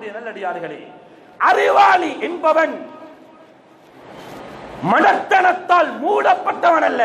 அல்லாஹுடைய நல்லடியார்களே அறிவாளி என்பவன் மடத்தனத்தால் மூடப்பட்டவன் அல்ல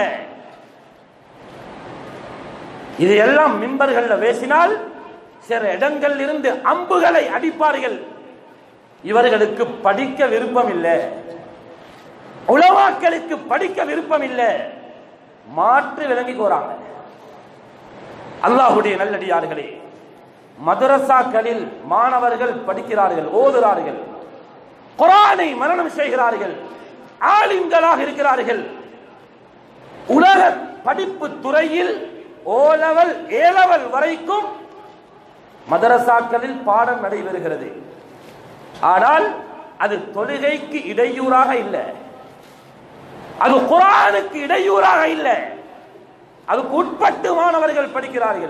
இது எல்லாம் மிம்பர்கள்ல பேசினால் சில இடங்களில் இருந்து அம்புகளை அடிப்பார்கள் இவர்களுக்கு படிக்க விருப்பம் இல்லை உலவாக்களுக்கு படிக்க விருப்பம் இல்லை மாற்று விளங்கி போறாங்க அல்லாஹுடைய நல்லடியார்களே மதரசாக்களில் மாணவர்கள் படிக்கிறார்கள் ஓதுகிறார்கள் குரானை மரணம் செய்கிறார்கள் ஆலிம்களாக இருக்கிறார்கள் உலக படிப்பு துறையில் ஓ லெவல் ஏ லெவல் வரைக்கும் மதரசாக்களில் பாடம் நடைபெறுகிறது ஆனால் அது தொழுகைக்கு இடையூறாக இல்லை அது குரானுக்கு இடையூறாக இல்லை அதுக்கு உட்பட்டு மாணவர்கள் படிக்கிறார்கள்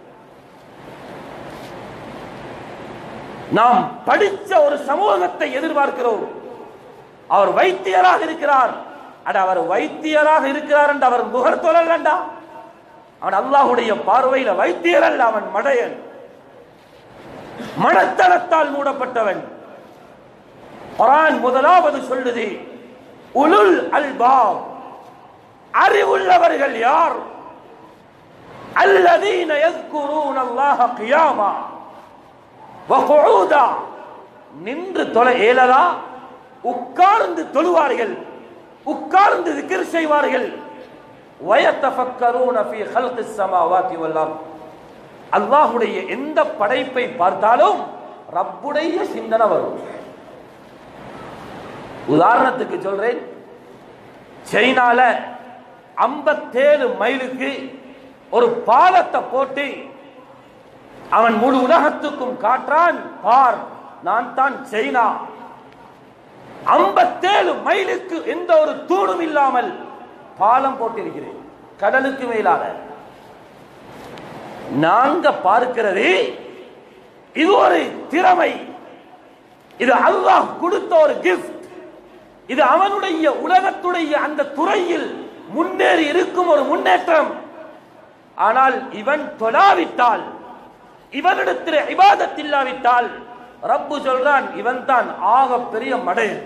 நாம் படிச்ச ஒரு சமூகத்தை எதிர்பார்க்கிறோம் அவர் வைத்தியராக இருக்கிறார் அட அவர் வைத்தியராக இருக்கிறார் என்று அவர் முகர் தொழலண்டா அவன் அல்லாஹுடைய பார்வையில வைத்தியர் அல்ல அவன் மடையன் மனத்தனத்தால் மூடப்பட்டவன் குரான் முதலாவது சொல்லுது உலுல் அல்பாப் அறிவுள்ளவர்கள் யார் அல்லதீன يذكرون الله قياما وقعودا நின்று தொலை ஏலலா உட்கார்ந்து தொழுவார்கள் உட்கார்ந்து திக்ர் செய்வார்கள் ويتفكرون في خلق السماوات والارض அல்லாஹ்வுடைய எந்த படைப்பை பார்த்தாலும் ரப்புடைய சிந்தனை வரும் உதாரணத்துக்கு சொல்றேன் சைனால 57 மைலுக்கு ஒரு பாலத்தை போட்டு அவன் முழு உலகத்துக்கும் காற்றான் பார் நான் தான் சைனா 57 மைலுக்கு எந்த ஒரு தூணும் இல்லாமல் பாலம் போட்டிருக்கிறேன் கடலுக்கு மேலாக நாங்க பார்க்கிறது இது ஒரு திறமை இது அல்லாஹ் கொடுத்த ஒரு கிஃப்ட் இது அவனுடைய உலகத்துடைய அந்த துறையில் முன்னேறி இருக்கும் ஒரு முன்னேற்றம் ஆனால் இவன் தொழாவிட்டால் இவனிடத்தில் இபாதத் இல்லாவிட்டால் ரப்பு சொல்றான் இவன் தான் ஆக பெரிய மடையன்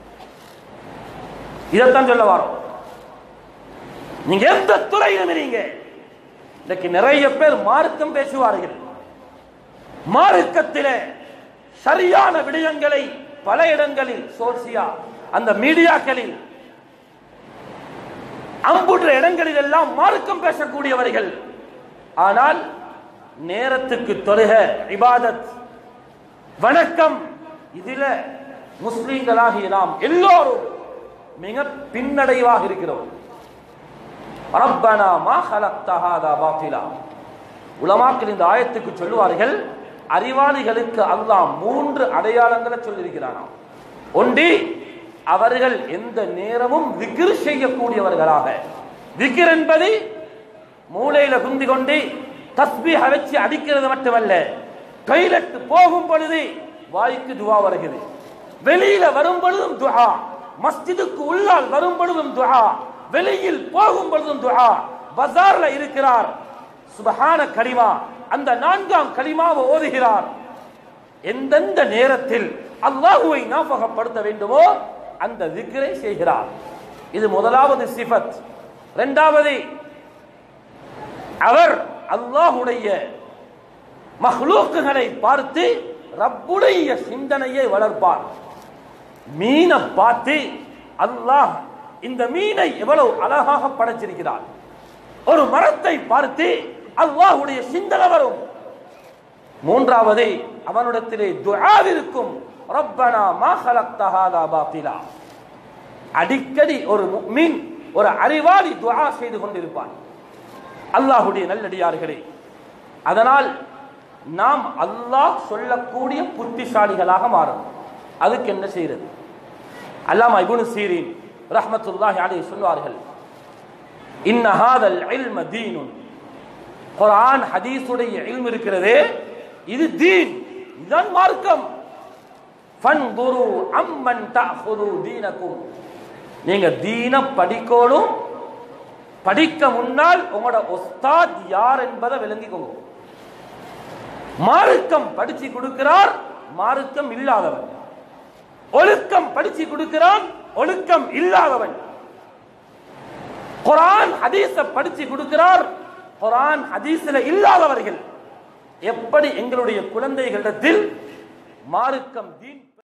இதைத்தான் சொல்ல வரோம் நீங்க எந்த துறையிலும் இருங்க இன்னைக்கு நிறைய பேர் மார்க்கம் பேசுவார்கள் மார்க்கத்திலே சரியான விடயங்களை பல இடங்களில் சோசியா அந்த மீடியாக்களில் அம்புன்ற இடங்களில் எல்லாம் மார்க்கம் பேசக்கூடியவர்கள் ஆனால் நேரத்துக்கு தொழுக இபாதத் வணக்கம் இதுல முஸ்லிம்களாகிய நாம் எல்லோரும் மிக பின்னடைவாக இருக்கிறோம் ரப்பனா மா ஹலக்த ஹாதா பாத்திலா உலமாக்கள் இந்த ஆயத்துக்கு சொல்லுவார்கள் அறிவாளிகளுக்கு அல்லாஹ் மூன்று அடையாளங்களை சொல்லியிருக்கிறானாம் ஒன்றி அவர்கள் எந்த நேரமும் விக்கிர் செய்யக்கூடியவர்களாக விக்கிர் என்பது மூளையில குந்தி கொண்டு தஸ்பீஹ வச்சு அடிக்கிறது மட்டுமல்ல டைலட் போகும் பொழுது வாய்க்கு துவா வருகிறது வெளியில வரும் பொழுதும் துஹா மஸ்ஜிதுக்கு உள்ளால் வரும் பொழுதும் துஹா வெளியில் போகும் பொழுதும் துஹா பஜார்ல இருக்கிறார் சுபஹான கலிமா அந்த நான்காம் கலிமாவை ஓதுகிறார் எந்தெந்த நேரத்தில் அல்லாஹுவை ஞாபகப்படுத்த வேண்டுமோ அந்த விக்ரை செய்கிறார் இது முதலாவது சிஃபத் இரண்டாவது அவர் அல்லாஹுடைய மஹ்லூக்குகளை பார்த்து ரப்புடைய சிந்தனையை வளர்ப்பார் மீனை பார்த்து அல்லாஹ் இந்த மீனை எவ்வளவு அழகாக படைச்சிருக்கிறார் ஒரு மரத்தை பார்த்து அல்லாஹுடைய சிந்தனை வரும் மூன்றாவது அவனிடத்திலே துஆவிருக்கும் ரப்பனா மா ஹலக்த ஹாதா பாத்திலா அடிக்கடி ஒரு முஃமின் ஒரு அறிவாளி துஆ செய்து கொண்டிருப்பான் அல்லாஹ்வுடைய நல்லடியார்களே அதனால் நாம் அல்லாஹ் சொல்லக்கூடிய புத்திசாலிகளாக மாறணும் அதுக்கு என்ன செய்யறது அல்லாமா இப்னு சீரின் ரஹ்மத்துல்லாஹி அலைஹி சொல்வார்கள் இன்ன ஹாதல் இல்ம தீனுன் குர்ஆன் ஹதீஸுடைய இல்ம் இருக்கிறதே இது தீன் இதுதான் மார்க்கம் ஃபன்துரு அம்மன் தஅخذு தீனக்கும் நீங்க தீன படிக்கணும் படிக்க முன்னால் உங்களோட உஸ்தாத் யார் என்பதை விளங்கிக்கோங்க மார்க்கம் படிச்சு கொடுக்கிறார் மார்க்கம் இல்லாதவன் ஒழுக்கம் படிச்சு கொடுக்கிறான் ஒழுக்கம் இல்லாதவன் குரான் ஹதீஸ படிச்சு கொடுக்கிறார் குரான் ஹதீஸ்ல இல்லாதவர்கள் எப்படி எங்களுடைய குழந்தைகளிடத்தில் மார்க்கம் தீன்